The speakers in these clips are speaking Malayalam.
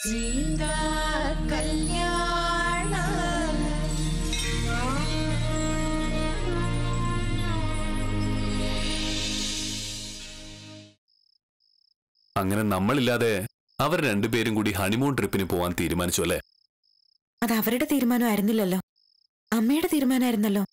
സീതാ കല്യാണ അങ്ങനെ നമ്മളില്ലാതെ അവർ രണ്ടുപേരും കൂടി ഹണിമൂൺ ട്രിപ്പിന് പോവാൻ തീരുമാനിച്ചു അല്ലേ അത് അവരുടെ തീരുമാനമായിരുന്നില്ലല്ലോ അമ്മയുടെ തീരുമാനമായിരുന്നല്ലോ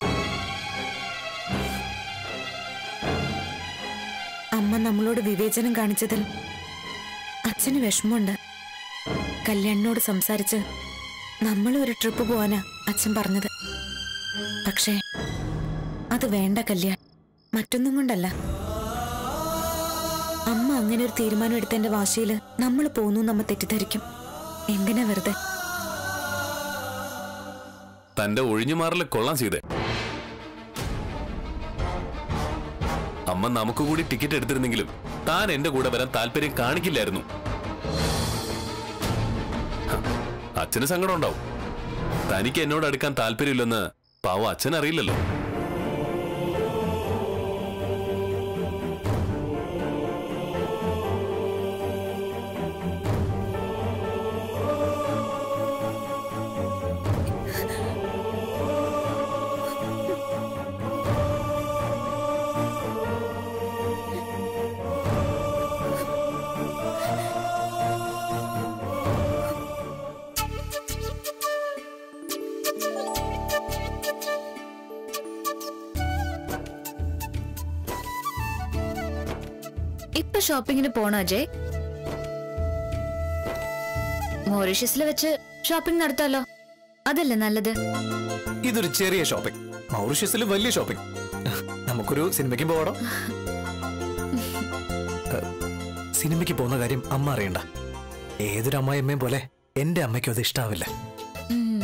അമ്മ നമ്മളോട് വിവേചനം കാണിച്ചതിൽ അച്ഛന് വിഷമമുണ്ട് കല്യാണിനോട് സംസാരിച്ച് നമ്മൾ ഒരു ട്രിപ്പ് പോവാനാ അച്ഛൻ പറഞ്ഞത് പക്ഷേ അത് വേണ്ട കല്യാൺ മറ്റൊന്നും കൊണ്ടല്ല അമ്മ അങ്ങനെ ഒരു തീരുമാനം എടുത്തതിന്റെ വാശിയിൽ നമ്മൾ പോന്നു നമ്മ തെറ്റിദ്ധരിക്കും എന്തിനാ വെറുതെ തന്റെ ഒഴിഞ്ഞുമാറല് കൊള്ളാൻ ചെയ്തേ അമ്മ നമുക്ക് കൂടി ടിക്കറ്റ് എടുത്തിരുന്നെങ്കിലും താൻ എന്റെ കൂടെ വരാൻ താല്പര്യം കാണിക്കില്ലായിരുന്നു ഹ, അച്ഛന് സങ്കടം ഉണ്ടാവും തനിക്ക് എന്നോട് അടുക്കാൻ താല്പര്യമില്ലെന്ന് പാവം അച്ഛൻ അറിയില്ലല്ലോ ഇപ്പൊ ഷോപ്പിങ്ങിന് പോണോ അജയ് മോറീഷ്യസിൽ വെച്ച് ഷോപ്പിംഗ് നടത്താലോ അതല്ലേ നല്ലത് ഇതൊരു ചെറിയ ഷോപ്പിംഗ് മൗറീഷ്യസിൽ വലിയ ഷോപ്പിംഗ് നമുക്കൊരു സിനിമയ്ക്ക് പോകണം സിനിമയ്ക്ക് പോകുന്ന കാര്യം അമ്മ അറിയണ്ട ഏതൊരു അമ്മായിയമ്മയും പോലെ എന്റെ അമ്മയ്ക്കും അത് ഇഷ്ടാവില്ല ഉം.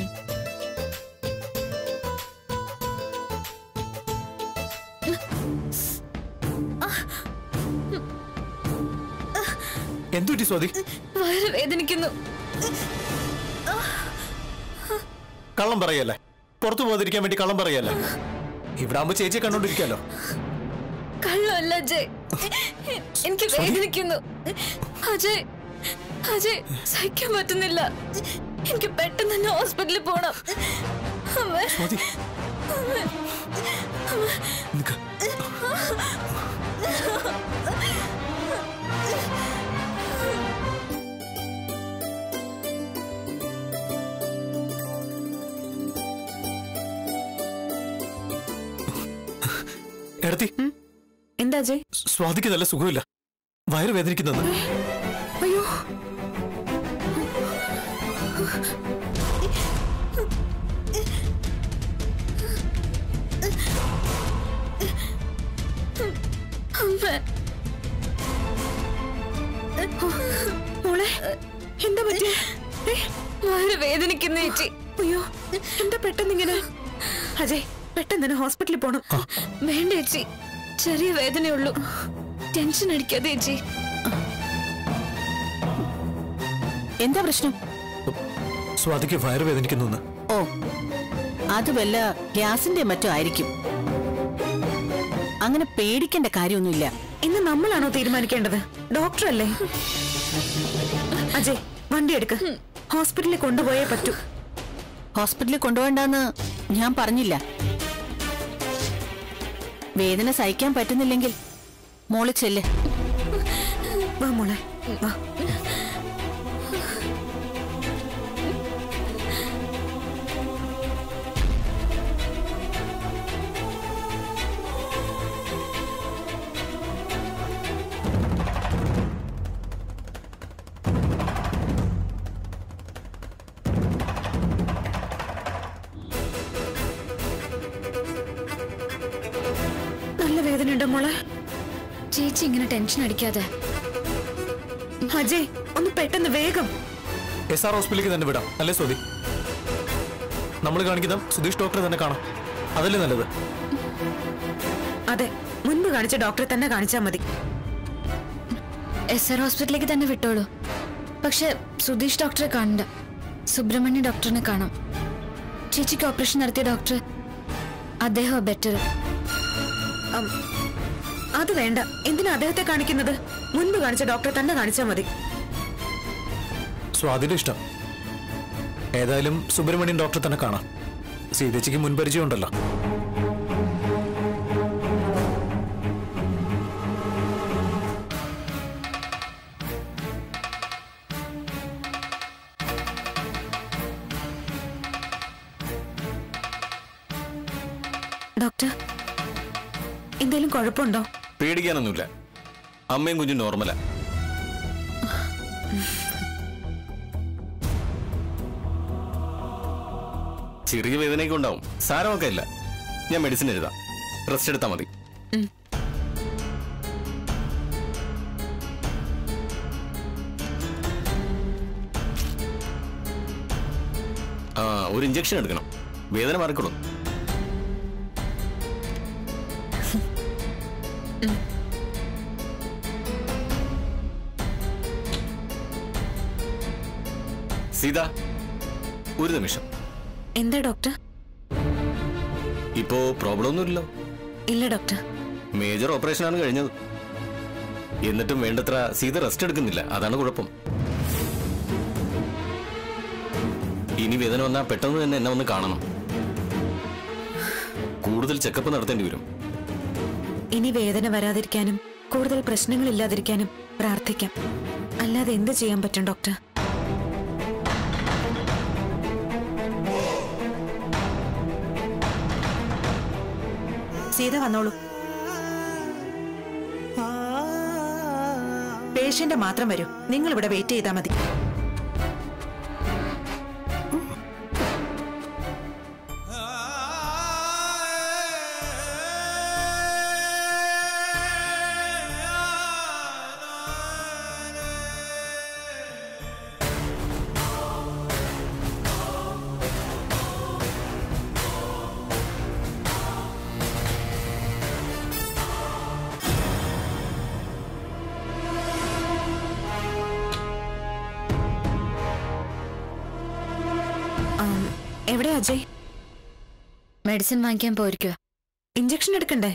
എന്തുപറ്റി സ്വാതി വയറ് വേദനിക്കുന്നു കള്ളം പറയല്ലേ പുറത്തു പോകാതിരിക്കാൻ വേണ്ടി കള്ളം പറയല്ലേ ഇവിടെ ആകുമ്പോ ചേച്ചിയെ കണ്ടോണ്ടിരിക്കാലോ കള്ളല്ല അജയ് എനിക്ക് വേദനിക്കുന്നു അജയ് അജയ് സഹിക്കാൻ പറ്റുന്നില്ല എനിക്ക് പെട്ടെന്ന് തന്നെ ഹോസ്പിറ്റലിൽ പോണം അമ്മ സ്വാതി നിക്ക്. എടത്തി എന്താ അജയ് സ്വാതിക്ക് നല്ല സുഖമില്ല വയറ് വേദനിക്കുന്നെന്ന് അയ്യോ അമ്മ മോളെ എന്താ പറ്റിയ വയറ് വേദനിക്കുന്നു ചേച്ചി അയ്യോ എന്താ പെട്ടെന്ന് ഇങ്ങനെ അജയ് പെട്ടെന്ന് തന്നെ ഹോസ്പിറ്റലിൽ പോണം വേണ്ട ചേച്ചി ചെറിയ വേദനയുള്ളൂ ടെൻഷൻ അടിക്കാതെ ചേച്ചി എന്താ പ്രശ്നം സ്വാതിക്ക് വയറ് വേദനിക്കുന്നു ഓ അത് വല്ല ഗ്യാസിന്റെ മറ്റോ ആയിരിക്കും അങ്ങനെ പേടിക്കേണ്ട കാര്യമൊന്നുമില്ല ഇന്ന് നമ്മളാണോ തീരുമാനിക്കേണ്ടത് ഡോക്ടർ അല്ലേ അജയ് വണ്ടി എടുക്ക ഹോസ്പിറ്റലിൽ കൊണ്ടുപോയേ പറ്റൂ ഹോസ്പിറ്റലിൽ കൊണ്ടുപോകണ്ടെന്ന് ഞാൻ പറഞ്ഞില്ല വേദന സഹിക്കാൻ പറ്റുന്നില്ലെങ്കിൽ മോള് ചെല്ല് വാ മോളെ വാ നല്ല വേദനയുണ്ടോ മോളെ ചേച്ചി ഇങ്ങനെ ടെൻഷൻ അടിക്കാതെ അജയ് ഒന്ന് പെട്ടെന്ന് വേഗം എസ് ആർ ഹോസ്പിറ്റലിലേക്ക് തന്നെ വിടാം അല്ലേ സ്വാതി നമ്മൾ കാണിക്കുന്ന സുധീഷ് ഡോക്ടറെ തന്നെ കാണാം അതല്ലേ നല്ലത് അതെ മുൻപ് കാണിച്ച ഡോക്ടറെ തന്നെ കാണിച്ചാൽ മതി എസ് ആർ ഹോസ്പിറ്റലിലേക്ക് തന്നെ വിട്ടോളൂ പക്ഷെ സുധീഷ് ഡോക്ടറെ കാണണ്ട സുബ്രഹ്മണ്യ ഡോക്ടറിനെ കാണാം ചേച്ചിക്ക് ഓപ്പറേഷൻ നടത്തിയ ഡോക്ടർ അദ്ദേഹം ബെറ്റർ അം, അത് വേണ്ട എന്തിനാ അദ്ദേഹത്തെ കാണിക്കുന്നത് മുൻപ് കാണിച്ച ഡോക്ടറെ തന്നെ കാണിച്ചാൽ മതി സ്വാതിയുടെ ഇഷ്ടം ഏതായാലും സുബ്രഹ്മണ്യൻ ഡോക്ടറെ തന്നെ കാണാം സീതച്ചിക്ക് മുൻപരിചയം ഉണ്ടല്ലോ ഡോക്ടർ എന്തേലും കുഴപ്പമുണ്ടോ പേടിക്കാനൊന്നുമില്ല അമ്മയും കുഞ്ഞും നോർമലാ ചെറിയ വേദനയൊക്കെ ഉണ്ടാവും സാരമൊക്കെ ഇല്ല ഞാൻ മെഡിസിൻ എഴുതാം റെസ്റ്റ് എടുത്താൽ മതി ആ ഒരു ഇഞ്ചക്ഷൻ എടുക്കണം വേദന മാറിക്കൊള്ളും സീത ഒരു നിമിഷം എന്താ ഡോക്ടർ ഇപ്പോ പ്രോബ്ലം ഒന്നുമില്ലല്ലോ ഇല്ല ഡോക്ടർ മേജർ ഓപ്പറേഷനാണ് കഴിഞ്ഞത് എന്നിട്ടും വേണ്ടത്ര സീത റെസ്റ്റ് എടുക്കുന്നില്ല അതാണ് കുഴപ്പം ഇനി വേദന വന്നാൽ പെട്ടെന്ന് തന്നെ എന്നെ ഒന്ന് കാണണം കൂടുതൽ ചെക്കപ്പ് നടത്തേണ്ടി വരും ഇനി വേദന വരാതിരിക്കാനും കൂടുതൽ പ്രശ്നങ്ങൾ ഇല്ലാതിരിക്കാനും പ്രാർത്ഥിക്കാം അല്ലാതെ എന്ത് ചെയ്യാൻ പറ്റും ഡോക്ടർ സീത വന്നോളൂ പേഷ്യന്റ് മാത്രം വരൂ നിങ്ങൾ ഇവിടെ വെയിറ്റ് ചെയ്താൽ മതി ആം, എവിടെ അജയ് മെഡിസിൻ വാങ്ങിക്കാൻ പോയിരിക്കുക ഇഞ്ചക്ഷൻ എടുക്കണ്ടേ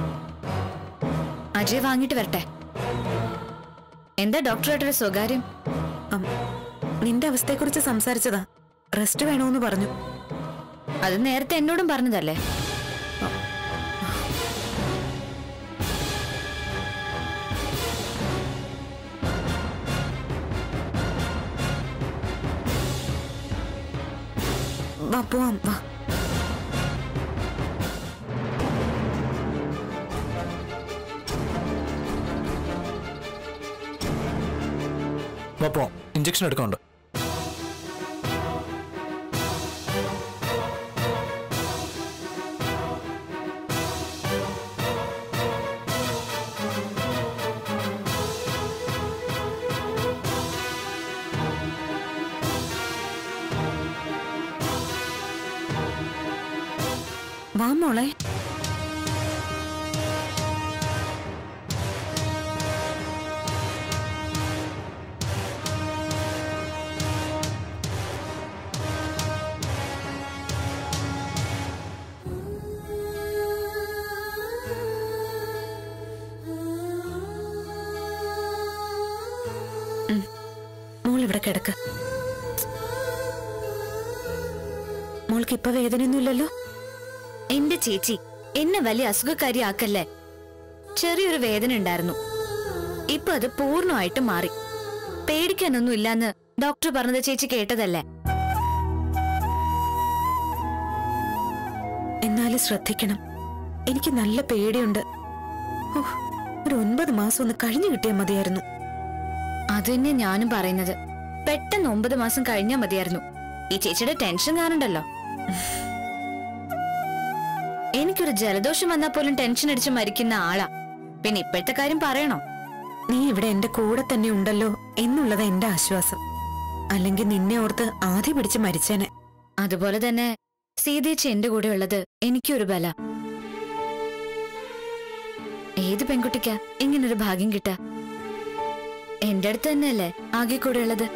അജയ് വാങ്ങിട്ട് വരട്ടെ എന്താ ഡോക്ടറായിട്ടൊരു സ്വകാര്യം ആം, നിന്റെ അവസ്ഥയെക്കുറിച്ച് സംസാരിച്ചതാ റെസ്റ്റ് വേണമെന്ന് പറഞ്ഞു അത് നേരത്തെ എന്നോടും പറഞ്ഞതല്ലേ വാ പോവാം വാ അപ്പോ ഇഞ്ചക്ഷൻ എടുക്കാനുണ്ട് വാ മോളെ ഉം. മോൾ ഇവിടെ കിടക്ക് മോൾക്ക് ഇപ്പൊ വേദനയൊന്നുമില്ലല്ലോ എന്റെ ചേച്ചി എന്നെ വലിയ അസുഖക്കാരി ആക്കല്ലേ ചെറിയൊരു വേദന ഉണ്ടായിരുന്നു ഇപ്പൊ അത് പൂർണ്ണമായിട്ട് മാറി പേടിക്കാനൊന്നും ഇല്ലാന്ന് ഡോക്ടർ പറഞ്ഞത് ചേച്ചി കേട്ടതല്ലേ എന്നാലും ശ്രദ്ധിക്കണം എനിക്ക് നല്ല പേടിയുണ്ട് ഉഹ്, ഒരു ഒൻപത് മാസം ഒന്ന് കഴിഞ്ഞു കിട്ടിയാൽ മതിയായിരുന്നു അത് തന്നെ ഞാനും പറയുന്നത് പെട്ടെന്ന് ഒമ്പത് മാസം കഴിഞ്ഞാ മതിയായിരുന്നു ഈ ചേച്ചിയുടെ ടെൻഷൻ കാണണ്ടല്ലോ എനിക്കൊരു ജലദോഷം വന്നാൽ പോലും ടെൻഷൻ അടിച്ച് മരിക്കുന്ന ആളാ പിന്നെ ഇപ്പോഴത്തെ കാര്യം പറയണോ നീ ഇവിടെ എന്റെ കൂടെ തന്നെ ഉണ്ടല്ലോ എന്നുള്ളത് എന്റെ ആശ്വാസം അല്ലെങ്കിൽ നിന്നെ ഓർത്ത് ആദ്യ പിടിച്ച് മരിച്ചേനെ അതുപോലെ തന്നെ സീതേച്ചി എന്റെ കൂടെ ഉള്ളത് എനിക്കൊരു ബല ഏത് പെൺകുട്ടിക്കാ ഇങ്ങനൊരു ഭാഗ്യം കിട്ട എന്റെ അടുത്ത് തന്നെയല്ലേ ആകെ കൂടെ ഉള്ളത്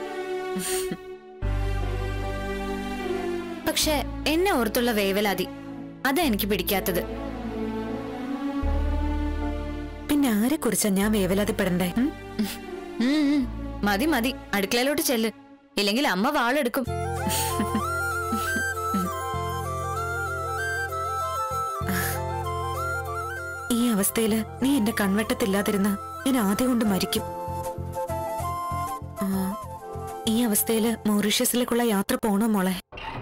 പക്ഷെ എന്നെ ഓർത്തുള്ള വേവലാതി അതാ എനിക്ക് പിടിക്കാത്തത് പിന്നെ ആരെ കുറിച്ചാ ഞാൻ വേവലാതിപ്പെടണ്ടേ ഉം? ഉം, ഉം. മതി മതി അടുക്കളയിലോട്ട് ചെല്ല് ഇല്ലെങ്കിൽ അമ്മ വാളെടുക്കും ഈ അവസ്ഥയില് നീ എന്റെ കൺവെട്ടത്തില്ലാതിരുന്ന ഞാൻ ആദ്യം കൊണ്ട് മരിക്കും ആ, ഈ അവസ്ഥയില് മൗറീഷ്യസിലേക്കുള്ള യാത്ര പോണോ മോളെ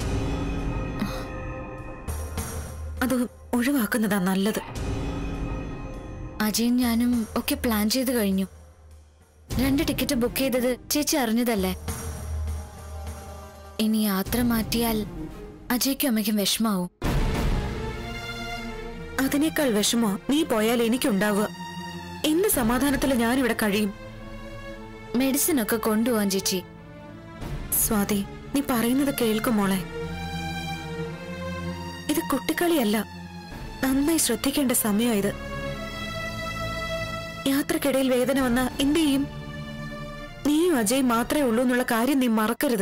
അത് ഒഴിവാക്കുന്നതാ നല്ലത് അജയും ഞാനും ഒക്കെ പ്ലാൻ ചെയ്ത് കഴിഞ്ഞു രണ്ട് ടിക്കറ്റ് ബുക്ക് ചെയ്തത് ചേച്ചി അറിഞ്ഞതല്ലേ ഇനി യാത്ര മാറ്റിയാൽ അജയ്ക്കും അമ്മയ്ക്കും വിഷമാവും അതിനേക്കാൾ വിഷമോ നീ പോയാൽ എനിക്കുണ്ടാവുക എന്ത് സമാധാനത്തിൽ ഞാനിവിടെ കഴിയും മെഡിസിൻ ഒക്കെ കൊണ്ടുപോവാൻ ചേച്ചി സ്വാതി നീ പറയുന്നത് കേൾക്കും മോളെ ഇത് കുട്ടിക്കളിയല്ല നന്നായി ശ്രദ്ധിക്കേണ്ട സമയം ഇത് യാത്രക്കിടയിൽ വേദന വന്ന എന്ത് ചെയ്യും നീയും അജയ് മാത്രമേ ഉള്ളൂ എന്നുള്ള കാര്യം നീ മറക്കരുത്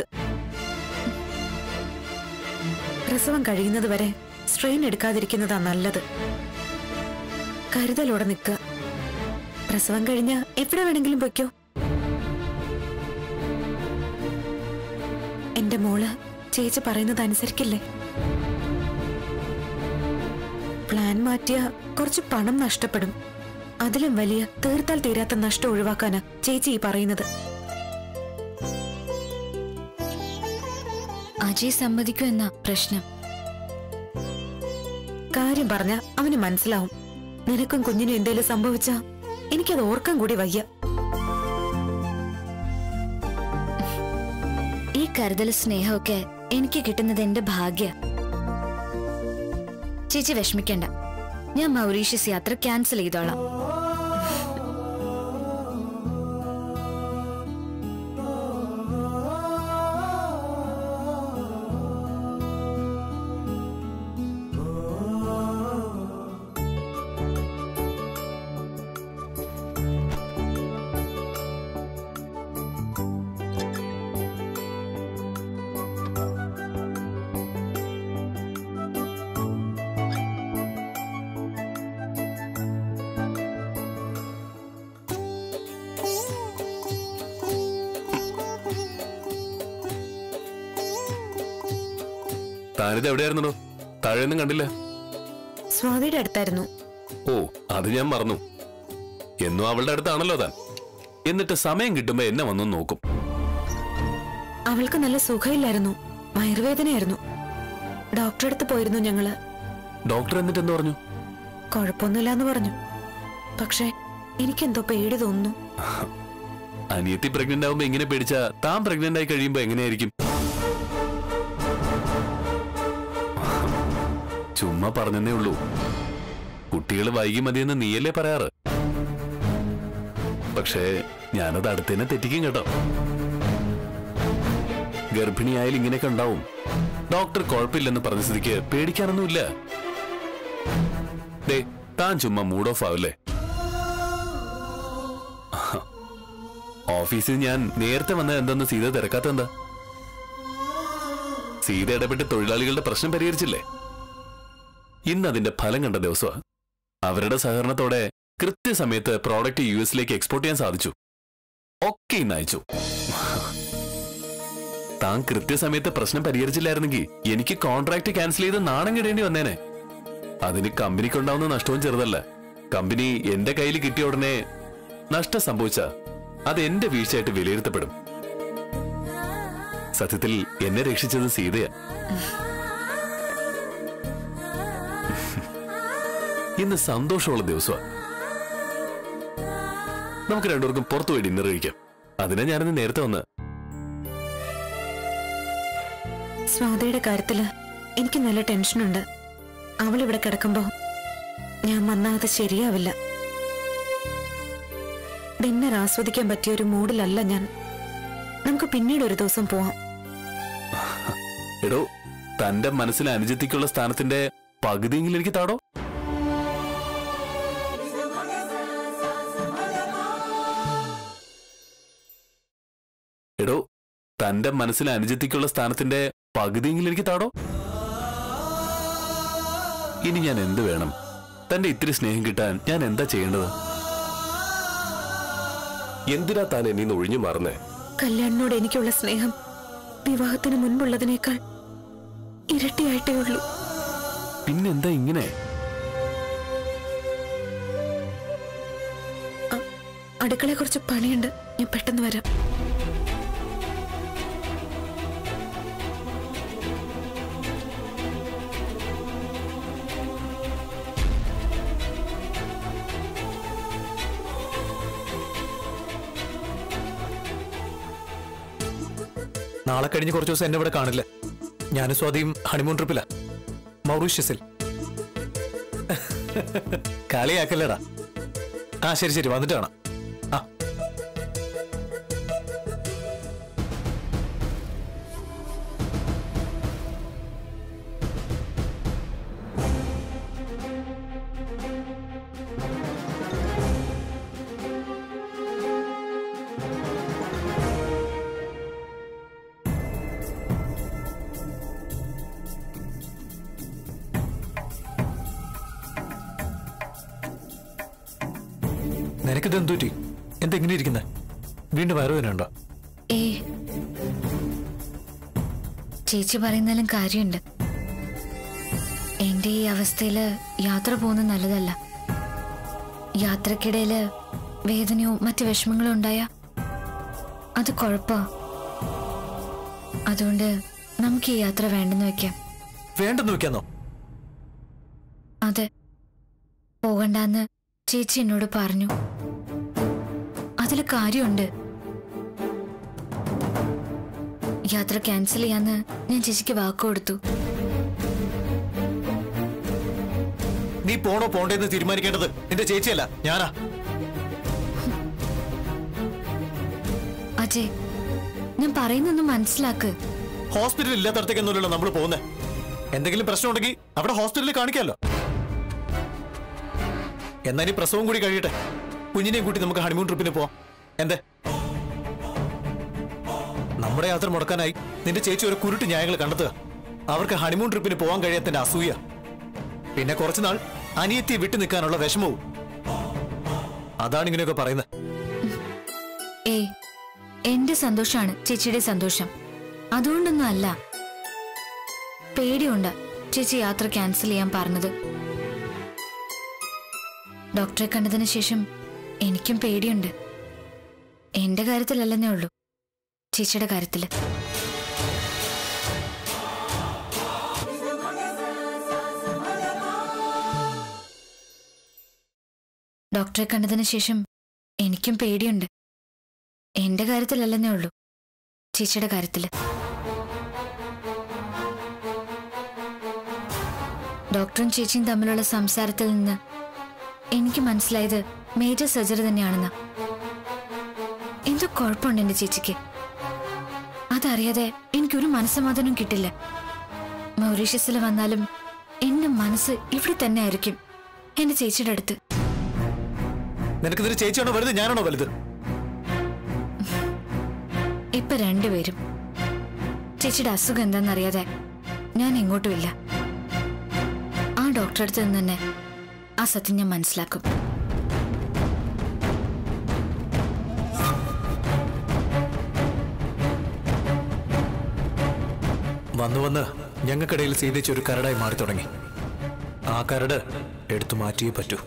പ്രസവം കഴിയുന്നത് വരെ സ്ട്രെയിൻ എടുക്കാതിരിക്കുന്നതാ നല്ലത് കരുതലോടെ നിൽക്കുക പ്രസവം കഴിഞ്ഞ എവിടെ വേണമെങ്കിലും പൊയ്ക്കോ എന്റെ മോള് ചേച്ചി പറയുന്നത് അനുസരിക്കില്ലേ പ്ലാൻ മാറ്റിയ കുറച്ച് പണം നഷ്ടപ്പെടും അതിലും വലിയ തീർത്താൽ തീരാത്ത നഷ്ടം ഒഴിവാക്കാനാ ചേച്ചി ഈ പറയുന്നത് അജയ് സമ്മതിക്കും എന്നാ പ്രശ്നം കാര്യം പറഞ്ഞ അവന് മനസ്സിലാവും നിനക്കും കുഞ്ഞിനും എന്തേലും സംഭവിച്ച എനിക്കത് ഓർക്കാൻ കൂടി വയ്യ ഈ കരുതൽ സ്നേഹമൊക്കെ എനിക്ക് കിട്ടുന്നത് എന്റെ ഭാഗ്യ ചേച്ചി വിഷമിക്കണ്ട ഞാൻ മൗറീഷ്യസ് യാത്ര ക്യാൻസൽ ചെയ്തോളാം താനിത് എവിടെയായിരുന്നോ താഴെയൊന്നും കണ്ടില്ല സ്വാതിയുടെ അടുത്തായിരുന്നു ഓ അത് ഞാൻ മറന്നു എന്നും അവളുടെ അടുത്താണല്ലോ താൻ എന്നിട്ട് സമയം കിട്ടുമ്പോ എന്നെ വന്നു നോക്കും അവൾക്ക് നല്ല സുഖമില്ലായിരുന്നു വയറുവേദനയായിരുന്നു ഡോക്ടറെ അടുത്ത് പോയിരുന്നു ഞങ്ങള് ഡോക്ടർ എന്നിട്ട് എന്ത് പറഞ്ഞു കുഴപ്പമൊന്നുമില്ലാന്ന് പറഞ്ഞു പക്ഷെ എനിക്കെന്തോ പേടി തോന്നുന്നു അനിയത്തി പ്രഗ്നന്റ് ആവുമ്പോ എങ്ങനെ പേടിച്ചാ താൻ പ്രഗ്നന്റ് ആയി കഴിയുമ്പോ എങ്ങനെയായിരിക്കും ചുമ്മാ പറഞ്ഞെന്നേ ഉള്ളൂ കുട്ടികൾ വൈകി മതിയെന്ന് നീയല്ലേ പറയാറ് പക്ഷേ ഞാനത് അടുത്തന്നെ തെറ്റിക്കും കേട്ടോ ഗർഭിണിയായാലും ഇങ്ങനെയൊക്കെ ഉണ്ടാവും ഡോക്ടർ കുഴപ്പമില്ലെന്ന് പറഞ്ഞ സ്ഥിതിക്ക് പേടിക്കാനൊന്നുമില്ല ദേ താൻ ചുമ്മാ മൂഡ് ഓഫ് ആവില്ലേ ഓഫീസിൽ ഞാൻ നേരത്തെ വന്ന എന്തെന്ന് സീത തിരക്കാത്ത എന്താ സീത ഇടപെട്ട് തൊഴിലാളികളുടെ പ്രശ്നം പരിഹരിച്ചില്ലേ ഇന്ന് അതിന്റെ ഫലം കണ്ട ദിവസമാണ് അവരുടെ സഹകരണത്തോടെ കൃത്യസമയത്ത് പ്രോഡക്റ്റ് യു എസിലേക്ക് എക്സ്പോർട്ട് ചെയ്യാൻ സാധിച്ചു ഒക്കെ ഇന്ന് അയച്ചു താൻ കൃത്യസമയത്ത് പ്രശ്നം പരിഹരിച്ചില്ലായിരുന്നെങ്കിൽ എനിക്ക് കോൺട്രാക്ട് ക്യാൻസൽ ചെയ്ത് നാണം കിടേണ്ടി വന്നേനെ അതിന് കമ്പനിക്കുണ്ടാവുന്ന നഷ്ടവും ചെറുതല്ല കമ്പനി എന്റെ കയ്യിൽ കിട്ടിയ ഉടനെ നഷ്ടം സംഭവിച്ച അത് എന്റെ വീഴ്ചയായിട്ട് വിലയിരുത്തപ്പെടും സത്യത്തിൽ എന്നെ രക്ഷിച്ചത് സീതയാ ഇന്ന് സന്തോഷമുള്ള ദിവസമാണ് നമുക്ക് രണ്ടുപേർക്കും പുറത്തുപോയി ഡിന്നർ കഴിക്കാം അതിനാ ഞാനിന്ന് നേരത്തെ വന്ന് സ്വാതിയുടെ കാര്യത്തില് എനിക്ക് നല്ല ടെൻഷനുണ്ട് അവൾ ഇവിടെ കിടക്കുമ്പോ ഞാൻ വന്നാ അത് ശരിയാവില്ല ഡിന്നർ ആസ്വദിക്കാൻ പറ്റിയ ഒരു മൂഡിലല്ല ഞാൻ നമുക്ക് പിന്നീട് ഒരു ദിവസം പോവാം എടോ തന്റെ മനസ്സിൽ അനുജത്തിക്കുള്ള സ്ഥാനത്തിന്റെ പകുതിയെങ്കിലും എനിക്ക് താടോ എടോ തന്റെ മനസ്സിൽ അനുജത്തിക്കുള്ള സ്ഥാനത്തിന്റെ പകുതിയെങ്കിലും എനിക്ക് താടോ ഇനി ഞാൻ എന്ത് വേണം തന്റെ ഇത്തിരി സ്നേഹം കിട്ടാൻ ഞാൻ എന്താ ചെയ്യേണ്ടത് എന്തിനാ താൻ എന്നീന്ന് ഒഴിഞ്ഞു മാറുന്നേ കല്യാണിനോട് എനിക്കുള്ള സ്നേഹം വിവാഹത്തിന് മുൻപുള്ളതിനേക്കാൾ ഇരട്ടിയായിട്ടേ ഉള്ളൂ പിന്നെന്താ ഇങ്ങനെ അടുക്കളയെ കുറച്ച് പണിയുണ്ട് ഞാൻ പെട്ടെന്ന് വരാം നാളെ കഴിഞ്ഞ് കുറച്ച് ദിവസം എന്നെ ഇവിടെ കാണില്ല ഞാനും സ്വാതിയും ഹണിമൂൺ ട്രിപ്പിലാ മൗറീഷ്യസിൽ കളിയാക്കല്ലേടാ ആ ശരി ശരി വന്നിട്ട് കാണാം ആ നിനക്കിത് എന്തുറ്റി എന്തെങ്ങനെ ഇരിക്കുന്നത് വീണ്ടും വയറുവേനുണ്ടോ ഏ ചേച്ചി പറയുന്നാലും കാര്യമുണ്ട് എന്റെ ഈ അവസ്ഥയില് യാത്ര പോകുന്നത് നല്ലതല്ല യാത്രക്കിടയില് വേദനയോ മറ്റ് വിഷമങ്ങളോ ഉണ്ടായ അത് കുഴപ്പാ അതുകൊണ്ട് നമുക്ക് ഈ യാത്ര വേണ്ടെന്ന് വെക്കാം വേണ്ടെന്ന് വെക്കാന്നോ അതെ പോകണ്ടെന്ന് ചേച്ചി എന്നോട് പറഞ്ഞു അതിൽ കാര്യമുണ്ട് യാത്ര ക്യാൻസൽ ചെയ്യാന്ന് ഞാൻ ചേച്ചിക്ക് വാക്ക് കൊടുത്തു നീ പോണോ പോണ്ടേന്ന് തീരുമാനിക്കേണ്ടത് നിന്റെ ചേച്ചിയല്ല ഞാനാ അജയ് ഞാൻ പറയുന്നൊന്നും മനസ്സിലാക്ക് ഹോസ്പിറ്റൽ ഇല്ലാത്തടത്തേക്കൊന്നുമല്ലല്ലോ നമ്മൾ പോകുന്നത് എന്തെങ്കിലും പ്രശ്നം ഉണ്ടെങ്കിൽ അവിടെ ഹോസ്പിറ്റലിൽ കാണിക്കാമല്ലോ എന്നാ ഇനി പ്രസവം കൂടി കഴിയട്ടെ കുഞ്ഞിനെയും കൂട്ടി നമുക്ക് ഹണിമൂൺ ട്രിപ്പിന് പോവാം എന്തേ നമ്മുടെ യാത്ര മുടക്കാനായി നിന്റെ ചേച്ചി ഒരു കുരുട്ട് ന്യായങ്ങൾ കണ്ടെത്തുക അവർക്ക് ഹണിമൂൺ ട്രിപ്പിന് പോകാൻ കഴിയാത്തതിന്റെ അസൂയ പിന്നെ കുറച്ചുനാൾ അനിയത്തി വിട്ടു നിൽക്കാനുള്ള വിഷമവും അതാണ് ഇങ്ങനെയൊക്കെ പറയുന്നത് ഏയ് എന്റെ സന്തോഷാണ് ചേച്ചിയുടെ സന്തോഷം അതുകൊണ്ടൊന്നും അല്ല പേടിയുണ്ട് ചേച്ചി യാത്ര ക്യാൻസൽ ചെയ്യാൻ പറഞ്ഞത് ഡോക്ടറെ കണ്ടതിന് ശേഷം എനിക്കും പേടിയുണ്ട് എന്റെ കാര്യത്തിലല്ലെന്നേ ഉള്ളൂ ചേച്ചിയുടെ കാര്യത്തില് ഡോക്ടറെ കണ്ടതിന് ശേഷം എനിക്കും പേടിയുണ്ട് എന്റെ കാര്യത്തിലല്ലെന്നേ ഉള്ളൂ ചേച്ചിയുടെ കാര്യത്തില് ഡോക്ടറും ചേച്ചിയും തമ്മിലുള്ള സംസാരത്തിൽ നിന്ന് എനിക്ക് മനസ്സിലായത് മേജർ സർജറി തന്നെയാണെന്ന് എന്തോ കുഴപ്പമുണ്ട് എന്റെ ചേച്ചിക്ക് അതറിയാതെ എനിക്കൊരു മനസ്സമാധാനം കിട്ടില്ല മൗറീഷ്യസിൽ വന്നാലും എന്റെ മനസ്സ് ഇവിടെ തന്നെ ആയിരിക്കും എന്റെ ചേച്ചിയുടെ അടുത്ത് നിനക്കിതിന് ചേച്ചിയാണോ വലുത് ഞാനാണോ വലുത് ഇപ്പൊ രണ്ടുപേരും ചേച്ചിയുടെ അസുഖം എന്താണെന്നറിയാതെ ഞാൻ എങ്ങോട്ടുമില്ല ആ ഡോക്ടറെ അടുത്ത് നിന്ന് തന്നെ ആ സത്യം ഞാൻ മനസ്സിലാക്കും വന്നു വന്ന് ഞങ്ങൾക്കിടയിൽ സീതിച്ച് ഒരു കരടായി മാറി തുടങ്ങി ആ കരട് എടുത്തു മാറ്റിയേ പറ്റൂ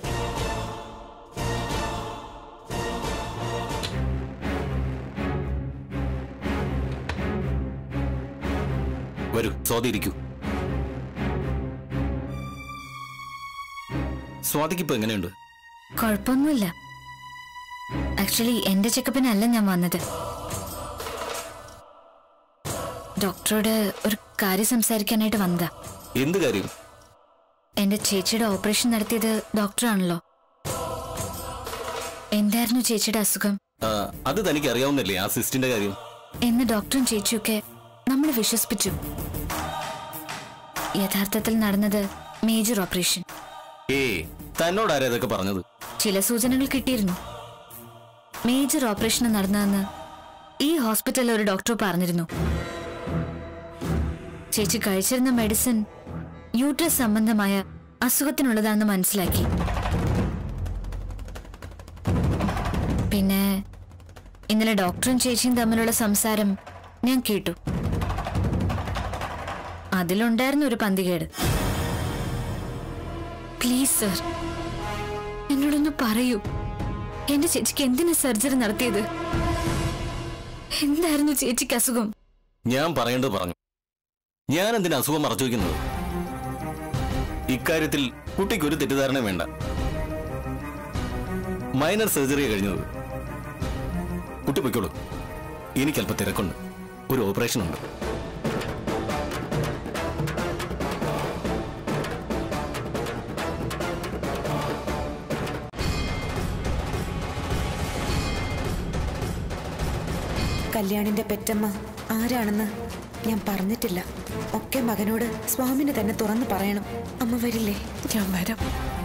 വരൂ സ്വാതിരിക്കൂ സ്വാതിക്ക് ഇപ്പൊ എങ്ങനെയുണ്ട് കുഴപ്പമൊന്നുമില്ല ആക്ച്വലി എന്റെ ചെക്കപ്പിനല്ല ഞാൻ വന്നത് ഡോക്ടറോട് ഒരു കാര്യം സംസാരിക്കാനായിട്ട് വന്നതാ എന്ത് കാര്യം എന്റെ ചേച്ചിയുടെ ഓപ്പറേഷൻ നടത്തിയത് ഡോക്ടറാണല്ലോ എന്തായിരുന്നു ചേച്ചിയുടെ അസുഖം ആ, അത് തനിക്ക് അറിയാവുന്നല്ലേ ആ സിസ്റ്റിന്റെ കാര്യം എന്ന് ഡോക്ടറും ചേച്ചിയൊക്കെ നമ്മൾ വിശ്വസിപ്പിച്ചു യഥാർത്ഥത്തിൽ നടന്നത് മേജർ ഓപ്പറേഷൻ ഏ തന്നോടാരാ ഇതൊക്കെ പറഞ്ഞത് ചില സൂചനകൾ കിട്ടിയിരുന്നു മേജർ ഓപ്പറേഷൻ നടന്നതെന്ന് ഈ ഹോസ്പിറ്റലിൽ ഒരു ഡോക്ടർ പറഞ്ഞിരുന്നു ചേച്ചി കഴിച്ചിരുന്ന മെഡിസിൻ യൂട്രസ് സംബന്ധമായ അസുഖത്തിനുള്ളതാണെന്ന് മനസ്സിലാക്കി പിന്നെ ഇന്നലെ ഡോക്ടറും ചേച്ചിയും തമ്മിലുള്ള സംസാരം ഞാൻ കേട്ടു അതിലുണ്ടായിരുന്നു ഒരു പന്തികേട് പ്ലീസ് സർ എന്നോടൊന്ന് പറയൂ എന്റെ ചേച്ചിക്ക് എന്തിനാ സർജറി നടത്തിയത് എന്തായിരുന്നു ചേച്ചിക്ക് അസുഖം ഞാൻ പറയേണ്ടത് പറഞ്ഞു ഞാൻ എന്തിനാ അസുഖം മറച്ചു വയ്ക്കുന്നത് ഇക്കാര്യത്തിൽ കുട്ടിക്ക് ഒരു തെറ്റിദ്ധാരണ വേണ്ട മൈനർ സർജറി കഴിഞ്ഞത് കുട്ടി പൊയ്ക്കോളൂ എനിക്കല്പ തിരക്കുണ്ട് ഒരു ഓപ്പറേഷൻ ഉണ്ട് കല്യാണിന്റെ പെറ്റമ്മ ആരാണെന്ന് ഞാൻ പറഞ്ഞിട്ടില്ല ഒക്കെ മകനോട് സ്വാമിന് തന്നെ തുറന്നു പറയണം അമ്മ വരില്ലേ ഞാൻ വരാം